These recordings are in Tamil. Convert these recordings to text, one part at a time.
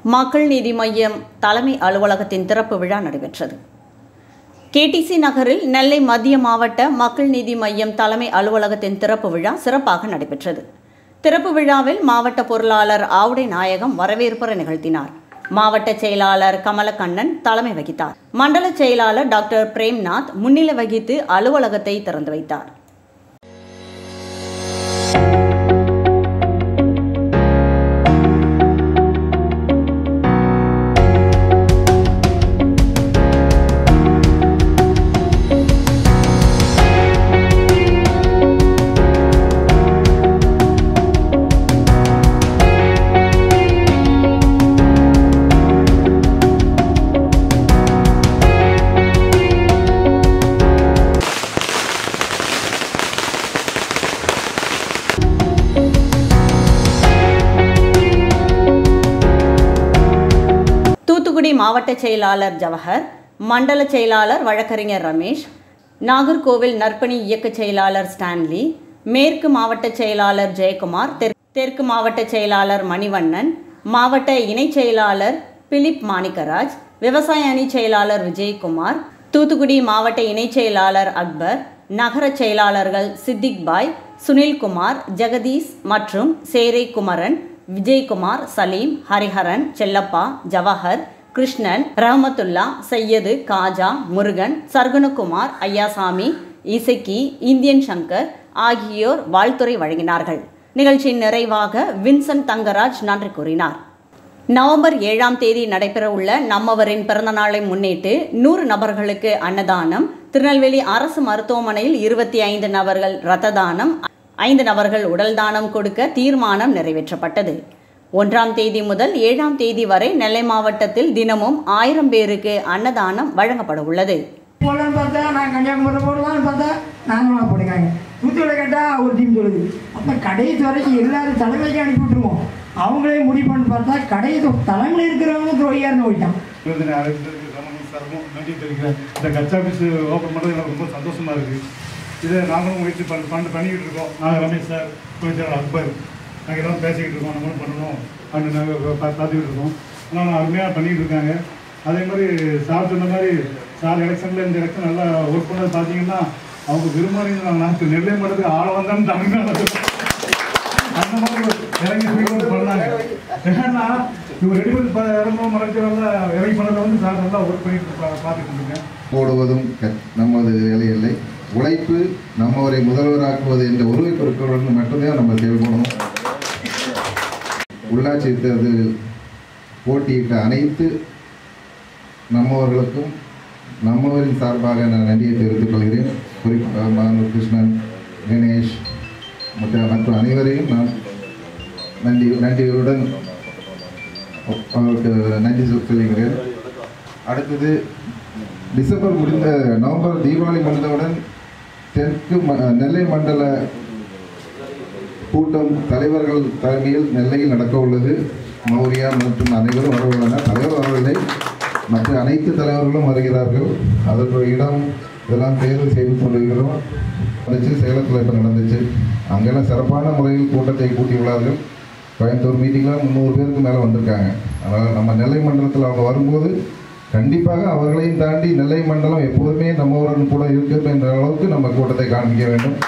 மக்கள் நீதி மையம் தலைமை அலுவலகத்தின் திறப்பு விழா நடைபெற்றது கேடிசி நகரில் நெல்லை மத்திய மாவட்ட மக்கள் நீதி மையம் தலைமை அலுவலகத்தின் திறப்பு விழா சிறப்பாக நடைபெற்றது திறப்பு விழாவில் மாவட்ட பொருளாளர் ஆவுடை நாயகம் வரவேற்புரை நிகழ்த்தினார் மாவட்ட செயலாளர் கமலக்கண்ணன் தலைமை வகித்தார் மண்டல செயலாளர் டாக்டர் பிரேம்நாத் முன்னிலை வகித்து அலுவலகத்தை திறந்து வைத்தார் தூத்துக்குடி மாவட்ட செயலாளர் ஜவஹர் மண்டல செயலாளர் வழக்கறிஞர் ரமேஷ் நாகர்கோவில் நற்பணி இயக்க செயலாளர் ஸ்டான்லி மேற்கு மாவட்ட செயலாளர் ஜெயக்குமார் தெற் தெற்கு மாவட்ட செயலாளர் மணிவண்ணன் மாவட்ட இணைச் செயலாளர் பிலிப் மாணிக்கராஜ் விவசாய அணி செயலாளர் விஜயகுமார் தூத்துக்குடி மாவட்ட இணைச் செயலாளர் அக்பர் நகர செயலாளர்கள் சித்திக் பாய் சுனில்குமார் ஜெகதீஷ் மற்றும் சேரை குமரன் விஜயகுமார் சலீம் ஹரிஹரன் செல்லப்பா ஜவஹர் கிருஷ்ணன் ரஹமத்துல்லா சையது காஜா முருகன் சர்குணகுமார் ஐயாசாமி இசக்கி இந்தியன் சங்கர் ஆகியோர் வாழ்த்துரை வழங்கினார்கள் நிகழ்ச்சியின் நிறைவாக வின்சென்ட் தங்கராஜ் நன்றி கூறினார் நவம்பர் ஏழாம் தேதி நடைபெறவுள்ள நம்மவரின் பிறந்தநாளை முன்னிட்டு நூறு நபர்களுக்கு அன்னதானம் திருநெல்வேலி அரசு மருத்துவமனையில் இருபத்தி ஐந்து நபர்கள் இரத்த தானம் ஐந்து நபர்கள் உடல் தானம் கொடுக்க தீர்மானம் நிறைவேற்றப்பட்டது ஒன்றாம் தேதி முதல் ஏழாம் தேதி வரை நெல்லை மாவட்டத்தில் தினமும் ஆயிரம் பேருக்கு அன்னதானம் வழங்கப்பட உள்ளது போடலான்னு பார்த்தா நான் கன்னியாகுமரி போடலான்னு பார்த்தா நாங்களும் போட்டுக்காங்க தூத்துக்குடி கேட்டால் ஒரு டீம் சொல்லுது அப்போ கடைசி வரைக்கும் எல்லாரும் தலைமைக்கு அனுப்பி விட்டுருவோம் அவங்களே முடிவு பண்ணி பார்த்தா கடைசி தலைமையில் இருக்கிறவங்க துறையார்னு போயிட்டான் விருதுனை அழைத்ததற்கு சமணம் சார்பும் நன்றி தெரிவிக்கிறேன் இந்த கட்சி ஆஃபீஸ் ஓப்பன் பண்ணுறது எனக்கு ரொம்ப சந்தோஷமா இருக்கு இதை நாங்களும் முயற்சி பண்ணி பண்ணி பண்ணிக்கிட்டு இருக்கோம் நாங்கள் ரமேஷ் சார் துணைச்சர் அக்பர் நாங்கள் எல்லாம் பேசிக்கிட்டு இருக்கோம் நம்மளும் பண்ணணும் அப்படின்னு நாங்கள் பா- பார்த்துக்கிட்டு இருக்கோம் ஆனால் அருமையாக பண்ணிக்கிட்டு இருக்காங்க அதே மாதிரி சார் சொன்ன மாதிரி சார் எலெக்ஷனில் இந்த எலெக்ஷன் நல்லா ஒர்க் பண்ணது பார்த்தீங்கன்னா அவங்க விரும்பானீங்க நாங்கள் நெல்லை மடத்துக்கு ஆள வந்தான்னு தமிழ்நாடு அந்த மாதிரி ஒரு இறங்கி ஃபீல் பண்ணாங்க ஏன்னா இவங்க ரெடி பண்ணி இறங்கும் மறைச்சவங்க இறங்கி பண்ணதை வந்து சார் நல்லா ஒர்க் பண்ணிட்டு பா- பார்த்துட்டு இருக்கேன் போடுவதும் க- நமது வேலை இல்லை உழைப்பு நம்மவரை முதல்வராக்குவது என்ற உருவை பொருட்களுடன் மட்டுமே நம்ம செயல்படணும் உள்ளாட்சி தேர்தலில் போட்டியிட்ட அனைத்து நம்மவர்களுக்கும் நம்மவரின் சார்பாக நான் நன்றியை தெரிவித்துக் கொள்கிறேன் குறிப்பாக மானு கிருஷ்ணன் கணேஷ் மற்ற மற்ற அனைவரையும் நான் நன்றி நன்றியுடன் அவருக்கு நன்றி சொல்லுகிறேன் அடுத்தது டிசம்பர் முடிந்த நவம்பர் தீபாவளி முடிந்தவுடன் தெற்கு ம- நெல்லை மண்டல கூட்டம் தலைவர்கள் தலைமையில் நெல்லையில் நடக்க உள்ளது மௌரியா மற்றும் அனைவரும் வர உள்ளனர் தலைவர் வரவில்லை மற்ற அனைத்து தலைவர்களும் வருகிறார்கள் அதற்கு இடம் இதெல்லாம் தேர்வு செய்து கொண்டிருக்கிறோம் வந்துச்சு சேலத்தில் இப்போ நடந்துச்சு அங்கெல்லாம் சிறப்பான முறையில் கூட்டத்தை கூட்டியுள்ளார்கள் கோயம்புத்தூர் மீட்டிங்கில் முந்நூறு பேருக்கு மேலே வந்திருக்காங்க அதனால் நம்ம நெல்லை மண்டலத்தில் அவங்க வரும்போது கண்டிப்பாக அவர்களையும் தாண்டி நெல்லை மண்டலம் எப்போதுமே நம்மவுடன் கூட இருக்கும் என்ற அளவுக்கு நம்ம கூட்டத்தை காண்பிக்க வேண்டும்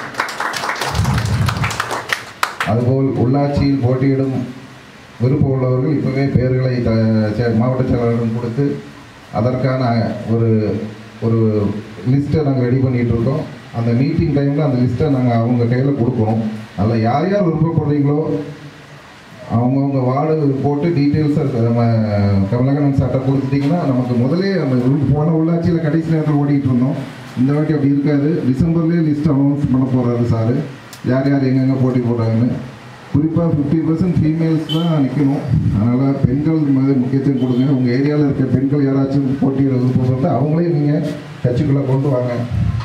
அதுபோல் உள்ளாட்சியில் போட்டியிடும் விருப்பம் உள்ளவர்கள் இப்போவே பெயர்களை த செ- மாவட்ட செயலாளரிடம் கொடுத்து அதற்கான ஒரு ஒரு லிஸ்ட்டை நாங்கள் ரெடி பண்ணிகிட்டு இருக்கோம் அந்த மீட்டிங் டைமில் அந்த லிஸ்ட்டை நாங்கள் அவங்க கையில் கொடுக்கணும் அதில் யார் யார் விருப்பப்படுறீங்களோ அவங்கவுங்க வார்டு போட்டு டீட்டெயில்ஸை நம்ம கமலகணன் சார்ட்ட கொடுத்துட்டிங்கன்னா நமக்கு முதலே அந்த உள் போன உள்ளாட்சியில் கடைசி நேரத்தில் ஓடிட்டு இருந்தோம் இந்த வாட்டி அப்படி இருக்காது டிசம்பர்லேயே லிஸ்ட் அனௌன்ஸ் பண்ண போகிறாரு சார் யார் யார் எங்கெங்கே போட்டி போடுறாங்கன்னு குறிப்பாக ஃபிஃப்டி பர்சன்ட் ஃபீமேல்ஸ் தான் நிற்கணும் அதனால் பெண்கள் மீது முக்கியத்துவம் கொடுங்க உங்கள் ஏரியாவில் இருக்க பெண்கள் யாராச்சும் போட்டியிட விருப்பப்பட்டு அவங்களே நீங்கள் கட்சிக்குள்ளே கொண்டு வாங்க